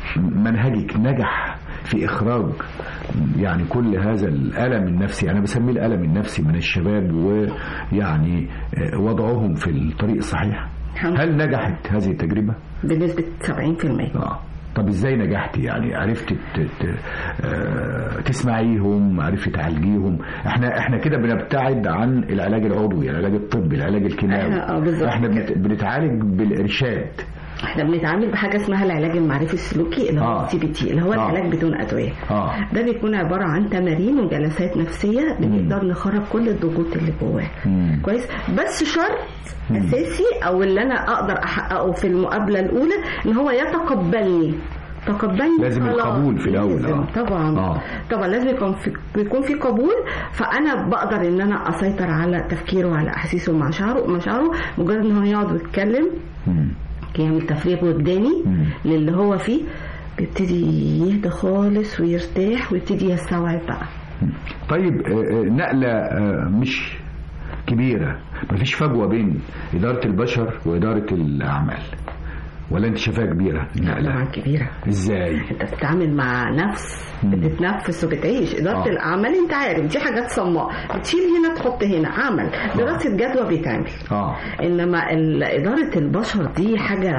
منهجك نجح في إخراج يعني كل هذا الألم النفسي أنا بسميه الألم النفسي من الشباب ويعني آه، وضعهم في الطريق الصحيح
الحمد
هل نجحت هذه التجربة؟
بنسبه 70%
آه طب ازاي نجحتي يعني عرفت ت- ت- آه، تسمعيهم عرفت تعالجيهم احنا احنا كده بنبتعد عن العلاج العضوي العلاج الطبي العلاج الكيماوي
إحنا- آه، بالظبط
احنا بنت- بنتعالج بالارشاد
احنا بنتعامل بحاجه اسمها العلاج المعرفي السلوكي اللي هو
آه.
السي بي تي اللي هو
آه.
العلاج بدون ادويه
اه
ده بيكون عباره عن تمارين وجلسات نفسيه بنقدر نخرج كل الضغوط اللي جواه
مم.
كويس بس شرط اساسي او اللي انا اقدر احققه في المقابله الاولى ان هو يتقبلني تقبلني
لازم
خلاص.
القبول في الأول،
لازم.
آه.
طبعا
آه.
طبعا لازم يكون في يكون في قبول فانا بقدر ان انا اسيطر على تفكيره وعلى احاسيسه ومشاعره مشاعره مجرد ان هو يقعد ويتكلم
مم.
يعمل تفريغ وجداني
مم.
للي هو فيه بيبتدي يهدى خالص ويرتاح ويبتدي يستوعب بقى
طيب آه، آه، نقلة آه، مش كبيرة مفيش فجوة بين إدارة البشر وإدارة الأعمال ولا أنت شايفاها كبيرة
طبعا
النقلة
كبيرة
إزاي؟
انت بتتعامل مع نفس
مم.
بتتنفس وبتعيش اداره
آه.
الاعمال انت عارف دي حاجات صماء بتشيل هنا تحط هنا عمل دراسه جدوى بيتعمل
آه
انما ال- اداره البشر دي حاجه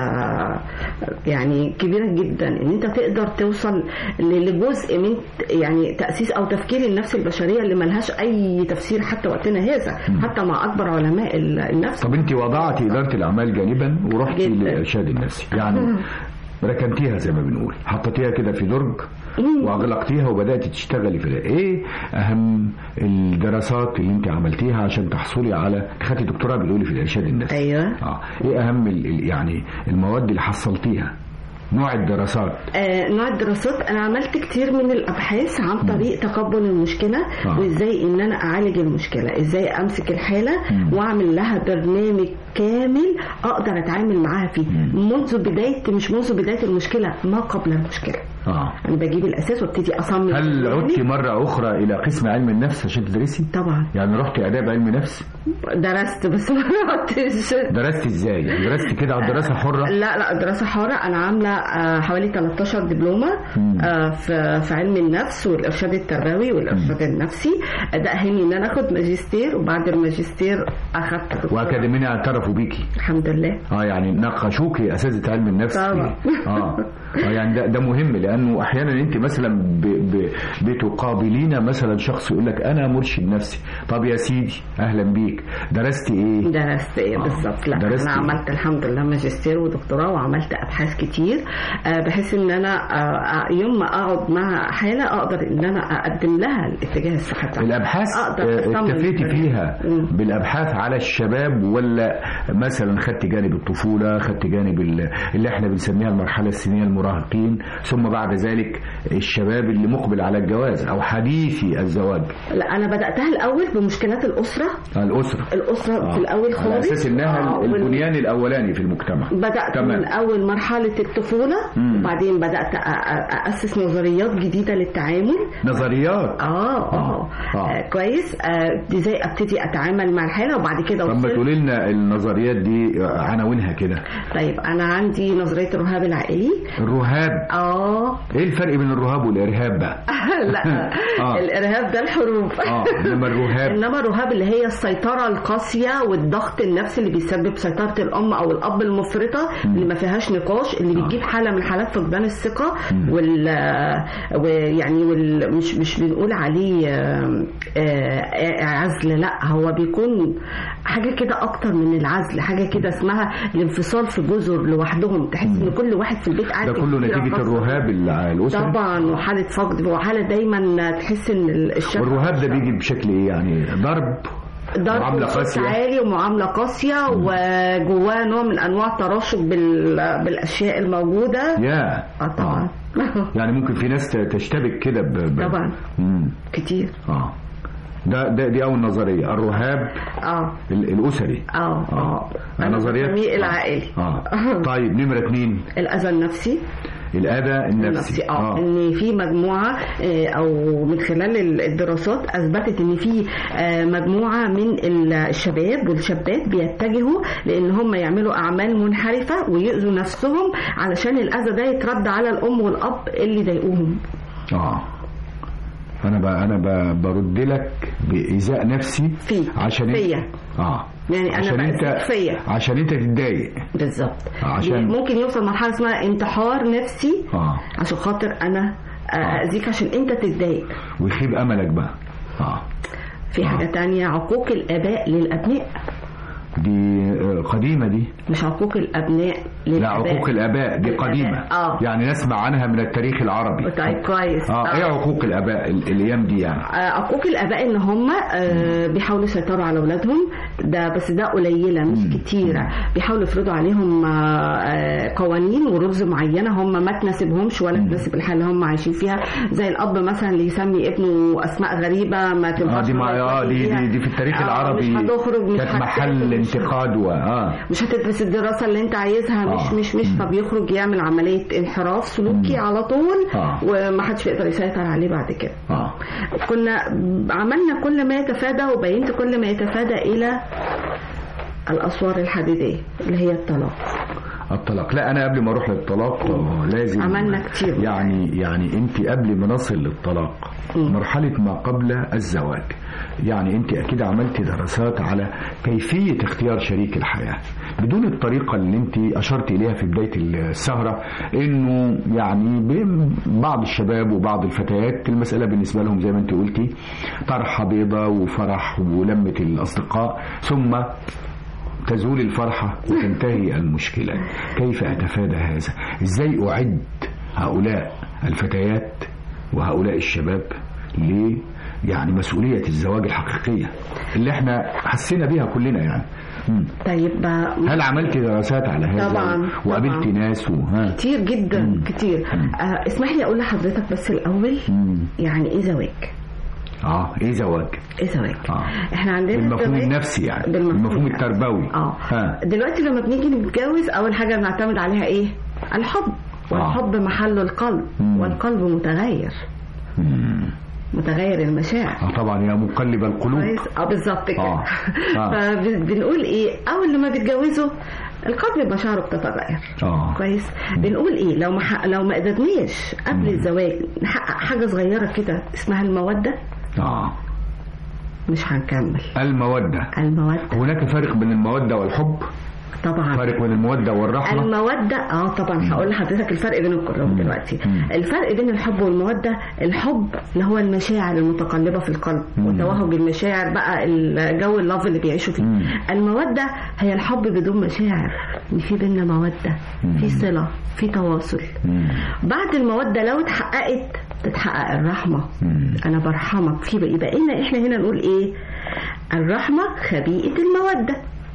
يعني كبيره جدا ان انت تقدر توصل ل- لجزء من يعني تاسيس او تفكير النفس البشريه اللي ملهاش اي تفسير حتى وقتنا هذا حتى مع اكبر علماء ال- النفس
طب أنت وضعتي إدارة الأعمال جانبا ورحتي
جداً.
للإرشاد النفسي يعني ركنتيها زي ما بنقول حطيتيها كده في درج واغلقتيها وبدات تشتغلي في ده ايه اهم الدراسات اللي انت عملتيها عشان تحصلي على خدتي دكتوراه بتقولي في الارشاد النفسي
ايوه
اه ايه اهم ال- ال- يعني المواد اللي حصلتيها نوع الدراسات
آه، نوع الدراسات انا عملت كتير من الابحاث عن طريق تقبل المشكله
آه.
وازاي ان انا اعالج المشكله ازاي امسك الحاله
مم.
واعمل لها برنامج كامل اقدر اتعامل معاها فيه منذ بدايه مش منذ بدايه المشكله ما قبل المشكله
اه
انا بجيب الاساس وابتدي اصمم
هل
برنامج.
عدتي مرة أخرى إلى قسم علم النفس عشان تدرسي؟
طبعا
يعني رحتي آداب علم نفس؟
درست بس ما رحتش
درست إزاي؟ يعني درست كده على دراسة حرة؟
لا لا دراسة حرة أنا عاملة آه، حوالي 13 دبلومة
مم.
آه، في في علم النفس والإرشاد التربوي والإرشاد النفسي ده أهمني إن أنا آخد ماجستير وبعد الماجستير أخدت دكتوراه.
وأكاديميين اعترفوا بيكي
الحمد لله
اه يعني ناقشوكي اساتذه علم النفس
طبعا.
فيه. اه آه، يعني ده, ده مهم لانه احيانا انت مثلا ب ب بتقابلين مثلا شخص يقول لك انا مرشد نفسي طب يا سيدي اهلا بيك درست ايه
درست ايه
آه.
بالظبط لا
درست
انا
إيه؟
عملت الحمد لله ماجستير ودكتوراه وعملت ابحاث كتير آه، بحيث ان انا آه، آه، يوم ما اقعد مع حاله اقدر ان انا اقدم لها الاتجاه الصح بتاعها.
الابحاث
أقدر
آه،
أصمم
اكتفيتي
البرنامج.
فيها
مم.
بالابحاث على الشباب ولا مثلا خدت جانب الطفوله خدت جانب ال- اللي احنا بنسميها المرحله السنيه المراهقين ثم بعد ذلك الشباب اللي مقبل على الجواز او حديثي الزواج
لا انا بداتها الاول بمشكلات الاسره
الاسره
الاسره
آه.
في الاول خالص
على اساس انها
آه، وال-
البنيان الاولاني في المجتمع
بدات
تمام.
من اول مرحله الطفوله
مم.
وبعدين بدات أ- أ- اسس نظريات جديده للتعامل
نظريات
اه اه
آه.
آه، كويس آه، دي ازاي ابتدي اتعامل مع الحاله وبعد كده
طب ما
وصلت
تقولي لنا النظريات دي عناوينها كده
طيب انا عندي نظريه الرهاب العائلي
الرهاب
اه
ايه الفرق بين الرهاب والارهاب بقى
لا
آه.
الارهاب ده الحروب
اه انما الرهاب
انما الرهاب اللي هي السيطره القاسيه والضغط النفسي اللي بيسبب سيطره الام او الاب المفرطه اللي ما فيهاش نقاش اللي بتجيب حاله من حالات فقدان الثقه وال ويعني وال مش مش بنقول عليه آه، آه، عزل لا هو بيكون حاجه كده اكتر من العزل حاجه كده اسمها الانفصال في جزر لوحدهم تحس ان كل واحد في البيت قاعد
ده
في
كله
جزيرة
نتيجه
خاصة.
الرهاب الع- الاسري
طبعا وحاله فقد وحاله دايما تحس ان الشخص
والرهاب ده بيجي بشكل ايه يعني ضرب
ضرب
معاملة
وصوت
قاسية.
عالي ومعامله قاسيه وجواه نوع من انواع التراشق بال- بالاشياء الموجوده
يا
اه طبعا
يعني ممكن في ناس ت- تشتبك كده ب... ب...
طبعا.
مم.
كتير
اه ده ده دي اول نظريه الرهاب
اه
ال- الاسري
اه اه أنا
نظريات
بسميه
آه.
العائلي
اه طيب نمره اثنين
الاذى النفسي
الاذى النفسي
النفسي اه ان في مجموعه آه، او من خلال ال- الدراسات اثبتت ان في آه، مجموعه من ال- الشباب والشابات بيتجهوا لان هم يعملوا اعمال منحرفه ويؤذوا نفسهم علشان الاذى ده يترد على الام والاب اللي ضايقوهم
اه انا ب... انا ب... برد لك بايذاء نفسي
في
عشان
فيا
اه
يعني انا
عشان
بأذيك
انت
فيا
عشان انت تتضايق
بالظبط
عشان-
ممكن يوصل مرحله اسمها انتحار نفسي
اه
عشان خاطر انا اذيك عشان انت تتضايق
ويخيب املك بقى اه
في حاجه تانية عقوق الاباء للابناء
دي آه، قديمه دي
مش عقوق الابناء للاباء
لا عقوق الاباء دي
الآباء.
قديمه
اه
يعني نسمع عنها من التاريخ العربي
طيب كويس
اه ايه عقوق الاباء ال- الايام دي يعني
آه، عقوق الاباء ان هم آه، بيحاولوا يسيطروا على اولادهم ده بس ده قليله مش كتيره بيحاولوا يفرضوا عليهم آه، آه، قوانين ورولز معينه هم ما تناسبهمش ولا تناسب الحاله اللي هم عايشين فيها زي الاب مثلا اللي يسمي ابنه اسماء غريبه ما
اه
تنفعش
دي ما اه دي دي, دي في التاريخ
آه،
العربي
مش هتخرج مش
كانت
هتسافر،
محل
مش-
انتقاد و اه
مش هتدرس الدراسه اللي انت عايزها مش
آه.
مش مش فبيخرج يعمل عمليه انحراف سلوكي على طول
آه.
ومحدش يقدر يسيطر عليه بعد كده
اه
كنا عملنا كل ما يتفادى وبينت كل ما يتفادى الى الاسوار الحديديه اللي هي الطلاق
الطلاق لا انا قبل ما اروح للطلاق آه، لازم
عملنا كتير.
يعني يعني انت قبل ما نصل للطلاق
مم.
مرحله ما قبل الزواج يعني انت اكيد عملت دراسات على كيفيه اختيار شريك الحياه بدون الطريقه اللي انت اشرت اليها في بدايه السهره انه يعني بين بعض الشباب وبعض الفتيات المساله بالنسبه لهم زي ما انت قلتي طرحه بيضه وفرح ولمه الاصدقاء ثم تزول الفرحة وتنتهي المشكلة كيف أتفادى هذا إزاي أعد هؤلاء الفتيات وهؤلاء الشباب ل يعني مسؤولية الزواج الحقيقية اللي احنا حسينا بيها كلنا يعني مم.
طيب آه،
هل عملت دراسات على هذا
طبعاً،
وقابلت
طبعاً.
ناس وها
كتير جدا كتير آه اسمح لي اقول لحضرتك بس الاول
مم.
يعني ايه زواج
اه ايه زواج
ايه زواج
آه.
احنا عندنا
بالمفهوم
الزواج-
النفسي يعني
بالمفهوم
المفهوم
النفسي.
التربوي
اه
ها.
دلوقتي لما بنيجي نتجوز اول حاجه بنعتمد عليها ايه الحب والحب محله القلب
مم.
والقلب متغير
مم.
متغير المشاعر
اه طبعا يا مقلب القلوب
كويس اه بالظبط كده
آه. آه.
فبنقول ايه اول لما بيتجوزوا القلب مشاعره بتتغير
اه
كويس بنقول ايه لو ما حق... لو ما قدرناش قبل الزواج نحقق حاجه صغيره كده اسمها الموده
اه
مش هنكمل
المودة
الموده
هناك فرق بين المودة والحب
طبعا
فرق بين المودة والرحمة
المودة اه طبعا هقول لحضرتك الفرق بينهم كلهم دلوقتي
مم.
الفرق بين الحب والمودة الحب اللي هو المشاعر المتقلبة في القلب وتوهج المشاعر بقى الجو اللوف اللي بيعيشوا فيه
مم.
المودة هي الحب بدون مشاعر في بينا مودة في صلة في تواصل
مم.
بعد المودة لو اتحققت تتحقق الرحمة
مم.
أنا برحمك في بقى بقينا إحنا هنا نقول إيه الرحمة خبيئة المودة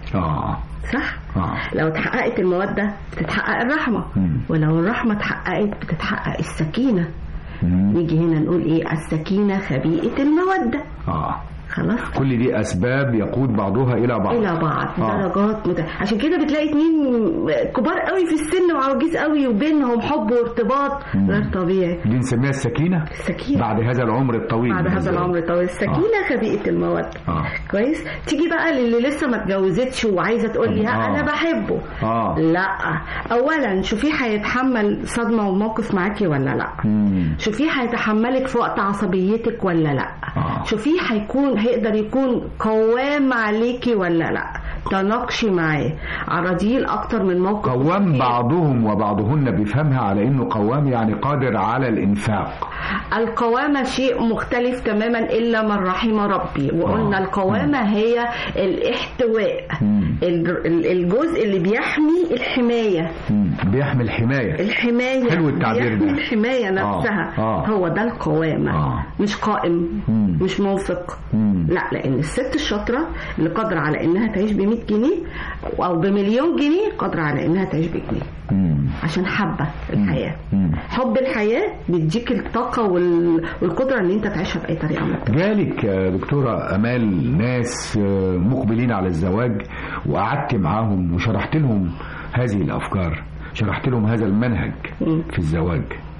اه
صح؟
اه
لو اتحققت المودة بتتحقق الرحمة
مم.
ولو الرحمة اتحققت بتتحقق السكينة
مم.
نيجي هنا نقول ايه السكينة خبيئة المودة
اه
خلاص
كل دي اسباب يقود بعضها الى بعض
الى بعض
آه.
درجات مت... عشان كده بتلاقي اتنين كبار قوي في السن وعواجيز قوي وبينهم حب وارتباط
مم.
غير طبيعي
دي نسميها السكينة
السكينة
بعد هذا العمر الطويل
بعد
من
هذا
الزواج.
العمر الطويل السكينة خبيئة المودة
اه
كويس تيجي بقى للي لسه ما اتجوزتش وعايزه تقول لي ها
آه.
انا بحبه
اه
لا اولا شوفيه هيتحمل صدمه وموقف معاكي ولا لا
مم.
شوفيه هيتحملك في وقت عصبيتك ولا لا
آه.
شوفيه هيكون هيقدر يكون قوام عليكي ولا لا تناقشي معاه عرضيه لاكتر من موقف
قوام
كتير.
بعضهم وبعضهن بيفهمها على انه قوام يعني قادر على الانفاق
القوامة شيء مختلف تماما إلا من رحم ربي وقلنا
آه.
القوامة هي الاحتواء
مم.
ال- ال- الجزء اللي بيحمي الحماية
مم. بيحمل حماية
الحماية
حلو التعبير ده.
بيحمي الحماية نفسها
آه.
هو ده القوامة
آه.
مش قائم
مم.
مش موثق
مم.
لا لان الست الشاطره اللي قادره على انها تعيش ب 100 جنيه او بمليون جنيه قادره على انها تعيش بجنيه
مم.
عشان حابه الحياه
مم.
حب الحياه بيديك الطاقه وال... والقدره ان انت تعيشها باي طريقه من الطرق.
جالك يا دكتورة أمال ناس آه، مقبلين على الزواج وقعدت معاهم وشرحت لهم هذه الأفكار شرحت لهم هذا المنهج
مم.
في الزواج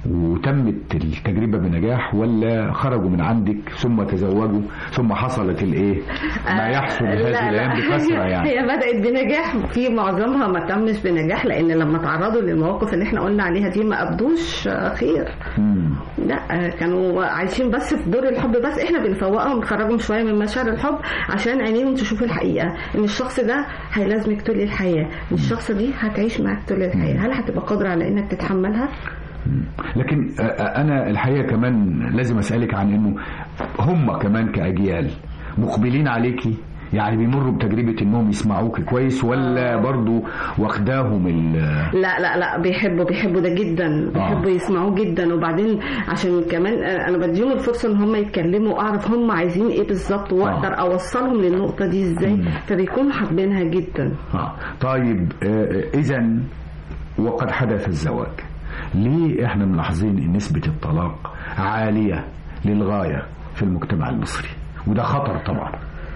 وتمت التجربة بنجاح ولا خرجوا من عندك ثم تزوجوا ثم حصلت الايه ما يحصل
آه،
هذه
لا، لا.
الايام بكثرة يعني
هي بدأت بنجاح في معظمها ما تمش بنجاح لأن لما تعرضوا للمواقف اللي احنا قلنا عليها دي ما أبدوش آه، خير
مم.
لا آه، كانوا عايشين بس في دور الحب بس احنا بنفوقهم نخرجهم شويه من مشاعر الحب عشان عينيهم تشوف الحقيقه ان الشخص ده هيلازمك طول الحياه ان الشخص دي هتعيش معاك طول الحياه هل هتبقى قادره على انك تتحملها
لكن آه، آه، انا الحقيقه كمان لازم اسالك عن انه هم كمان كاجيال مقبلين عليكي يعني بيمروا بتجربه انهم يسمعوك كويس ولا برضو واخداهم ال
لا لا لا بيحبوا بيحبوا ده جدا بيحبوا يسمعوه جدا وبعدين عشان كمان آه، انا بديهم الفرصه ان هم يتكلموا واعرف هم عايزين ايه بالظبط واقدر اوصلهم للنقطه دي ازاي
مم.
فبيكونوا حابينها جدا
آه. طيب اذا وقد حدث الزواج ليه احنا ملاحظين ان نسبه الطلاق عاليه للغايه في المجتمع المصري وده خطر طبعا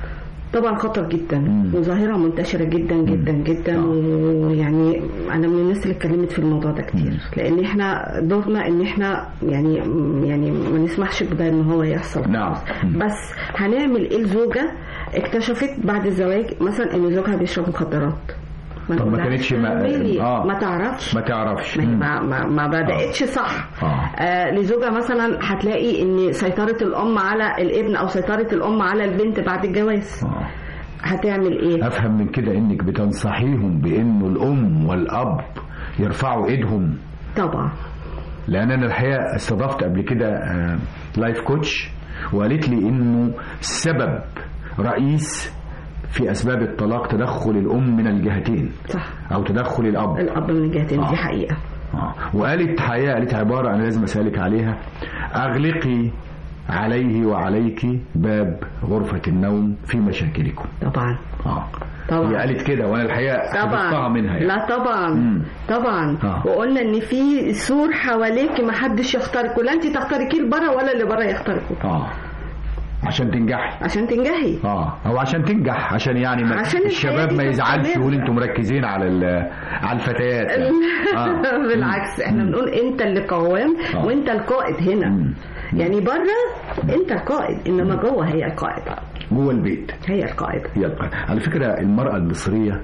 طبعا خطر جدا
مم.
وظاهره منتشره جدا جدا جدا
آه.
ويعني انا من الناس اللي اتكلمت في الموضوع ده كتير
مم.
لان احنا دورنا ان احنا يعني يعني ما نسمحش بده ان هو يحصل
نعم. مم.
بس هنعمل ايه الزوجه اكتشفت بعد الزواج مثلا ان زوجها بيشرب مخدرات
طب ما
نقولهاش
كانتش ما-
تعملي.
آه.
ما تعرفش
ما تعرفش
ما, هي
مم.
ما, ما, ما بدأتش صح
آه.
آه لزوجة مثلا هتلاقي ان سيطرة الام على الابن او سيطرة الام على البنت بعد الجواز
آه.
هتعمل ايه
افهم من كده انك بتنصحيهم بانه الام والاب يرفعوا ايدهم
طبعا
لان انا الحقيقه استضفت قبل كده آه، لايف كوتش وقالت لي انه سبب رئيس في اسباب الطلاق تدخل الام من الجهتين
صح
او تدخل الاب
الاب من الجهتين
آه.
دي حقيقة
آه. وقالت حقيقه قالت عباره انا لازم اسالك عليها اغلقي عليه وعليك باب غرفه النوم في مشاكلكم
طبعا
اه
طبعا.
هي قالت كده وانا الحقيقه حفظتها
طبعا
منها يعني.
لا طبعا
مم.
طبعا
آه.
وقلنا ان في سور حواليك ما حدش يخترقه لا انت تخترقيه لبره ولا اللي بره يخترقه
اه عشان تنجحي
عشان تنجحي
اه او عشان تنجح عشان يعني ما
عشان الحياة
الشباب
دي
ما يزعلش
تستمر.
يقول انتوا مركزين على ال- على الفتيات يعني. آه.
بالعكس احنا
مم.
بنقول انت اللي قوام
آه.
وانت القائد هنا
مم.
يعني بره انت القائد انما جوه هي القائده
جوه البيت
هي القائده
هي القائد. على فكره المراه المصريه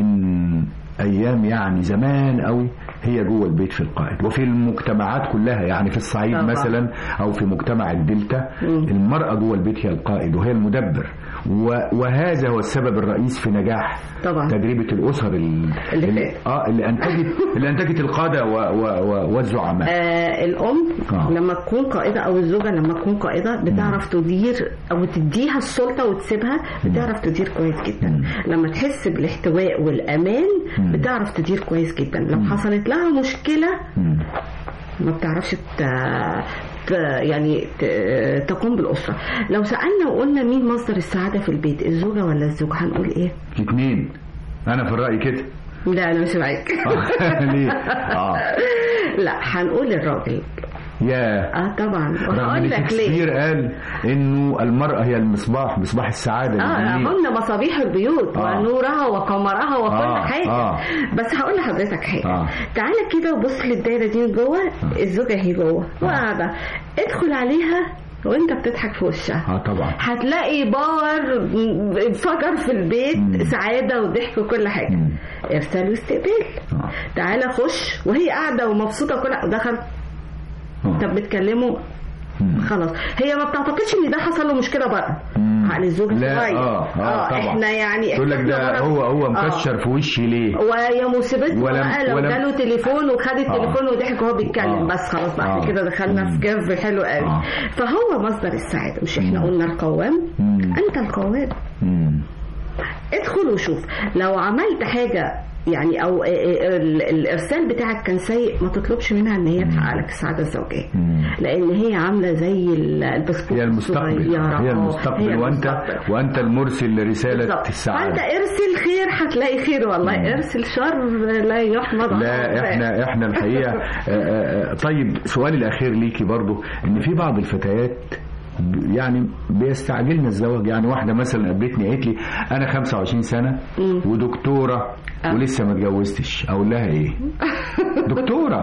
من ايام يعني زمان قوي هي جوه البيت في القائد وفي المجتمعات كلها يعني في الصعيد
طبعا.
مثلا او في مجتمع الدلتا
مم.
المراه جوه البيت هي القائد وهي المدبر و- وهذا هو السبب الرئيس في نجاح
طبعا.
تجربه الاسر ال-
اللي
اللي,
فاتت.
اه اللي انتجت اللي انتجت القاده و و و والزعماء
آه الام
آه.
لما تكون قائده او الزوجه لما تكون قائده بتعرف تدير او تديها السلطه وتسيبها بتعرف تدير كويس جدا
مم.
لما تحس بالاحتواء والامان
مم.
بتعرف تدير كويس جدا لو
مم.
حصلت لها مشكله
مم.
ما بتعرفش ت... ت... يعني ت... تقوم بالاسره لو سالنا وقلنا مين مصدر السعاده في البيت الزوجه ولا الزوج هنقول ايه
الاثنين انا في الراي كده
لا انا مش معاك
ليه اه
لا هنقول الراجل
يا
اه طبعا
رغم
وهقول
ان
لك ليه
شكسبير قال انه المراه هي المصباح مصباح السعاده
اه
للجميع.
هن مصابيح البيوت
آه.
ونورها وقمرها وكل
آه،
حاجه
آه.
بس هقول لحضرتك حاجه
آه.
تعالى كده وبص للدايره دي جوه الزوجه هي جوه وقاعده ادخل عليها وانت بتضحك في وشها
اه طبعا
هتلاقي باور انفجر في البيت
مم.
سعاده وضحك وكل حاجه
مم.
ارسال واستقبال
آه.
تعالى خش وهي قاعده ومبسوطه كل دخل
آه.
طب بتكلموا
مم.
خلاص هي ما بتعتقدش ان ده حصل له مشكله بره
مم.
عقل الزوج
لا
صغير
اه اه طبعا
احنا يعني
يقول لك ده
إحنا
هو هو
آه.
مكشر في وشي ليه
ويا مصيبته
ولم-
بقى لو
ولم-
جاله تليفون وخد التليفون وضحك وهو بيتكلم
آه.
بس خلاص بقى
آه.
احنا كده دخلنا
مم.
في جف حلو قوي
آه.
فهو مصدر السعاده مش احنا
مم.
قلنا القوام
مم.
انت القوام
مم.
ادخل وشوف لو عملت حاجه يعني او ال- الارسال بتاعك كان سيء ما تطلبش منها ان هي تحقق لك السعاده الزوجيه
مم.
لان هي عامله زي ال- البسكوت
هي المستقبل
الصغيرة.
هي
آه،
المستقبل
هي
وانت
المستقبل.
وانت المرسل لرساله
بالظبط. فانت
السعاده
ارسل خير هتلاقي خير والله
مم.
ارسل شر لا يحمد
لا
على
احنا احنا الحقيقه آه، آه، آه، طيب سؤالي الاخير ليكي برضو ان في بعض الفتيات ب- يعني بيستعجلنا الزواج يعني واحده مثلا قابلتني قالت لي انا 25 سنه
مم.
ودكتوره
آه.
ولسه ما اتجوزتش اقول لها ايه دكتوره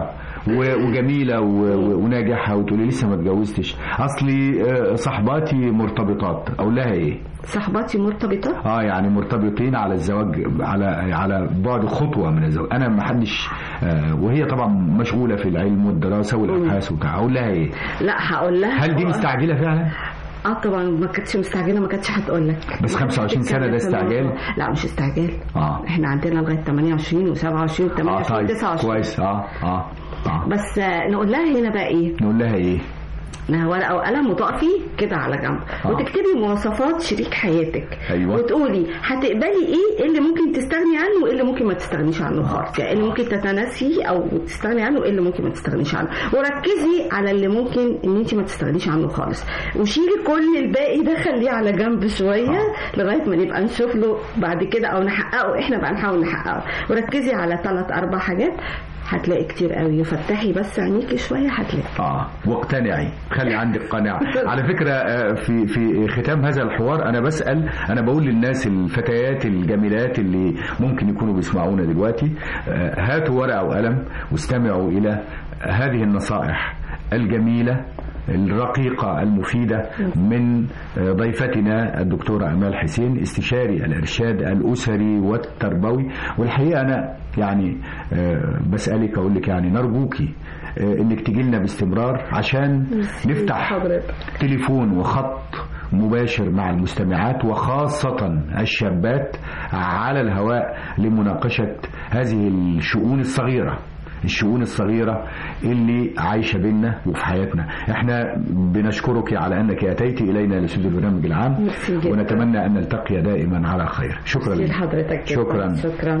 و- وجميله و- و- وناجحه وتقولي لسه ما اتجوزتش اصلي آه، صاحباتي مرتبطات اقول لها ايه
صاحباتي مرتبطه
اه يعني مرتبطين على الزواج على على بعد خطوه من الزواج انا ما حدش آه وهي طبعا مشغوله في العلم والدراسه والابحاث وبتاع اقول لها ايه
لا هقول لها
هل دي مستعجله فعلا
اه طبعا ما كانتش مستعجله ما كانتش هتقول لك
بس 25 سنة ده استعجال؟
لا مش استعجال
اه
احنا عندنا لغايه 28 و27
اه
و28
طيب
29
كويس اه اه اه
بس آه، نقول لها هنا بقى ايه
نقول لها ايه
انها ورقه وقلم وتقفي كده على جنب
آه.
وتكتبي مواصفات شريك حياتك
أيوة.
وتقولي هتقبلي ايه إيه اللي ممكن تستغني عنه وايه اللي ممكن ما تستغنيش عنه خالص يعني إيه اللي ممكن تتناسي او تستغني عنه وايه اللي ممكن ما تستغنيش عنه وركزي على اللي ممكن ان انت ما تستغنيش عنه خالص وشيلي كل الباقي ده خليه على جنب شويه لغايه ما نبقى نشوف له بعد كده او نحققه احنا بقى نحاول نحققه وركزي على ثلاث اربع حاجات هتلاقي كتير قوي فتحي بس عينيكي شويه هتلاقي
اه واقتنعي خلي عندك قناعه على فكره آه، في في ختام هذا الحوار انا بسال انا بقول للناس الفتيات الجميلات اللي ممكن يكونوا بيسمعونا دلوقتي آه، هاتوا ورقه وقلم واستمعوا الى هذه النصائح الجميله الرقيقة المفيدة من آه، ضيفتنا الدكتورة أمال حسين استشاري الإرشاد الأسري والتربوي والحقيقة أنا يعني آه، بسألك أقول لك يعني نرجوكي آه، إنك تجي لنا باستمرار عشان نفتح
حضرتك
تليفون وخط مباشر مع المستمعات وخاصة الشابات على الهواء لمناقشة هذه الشؤون الصغيرة الشؤون الصغيرة اللي عايشة بينا وفي حياتنا احنا بنشكرك على انك اتيت الينا لاستوديو البرنامج العام
ميرسي جدا.
ونتمنى ان نلتقي دائما على خير شكرا لك
لحضرتك جداً.
شكرا
شكرا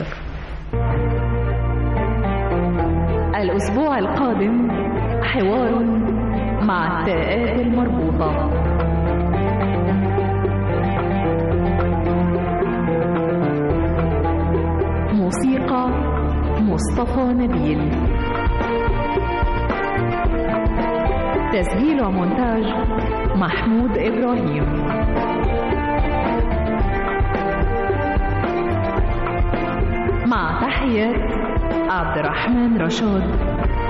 الأسبوع القادم حوار مع التاءات المربوطة موسيقى مصطفى نبيل تسجيل ومونتاج محمود إبراهيم مع تحيات عبد الرحمن رشاد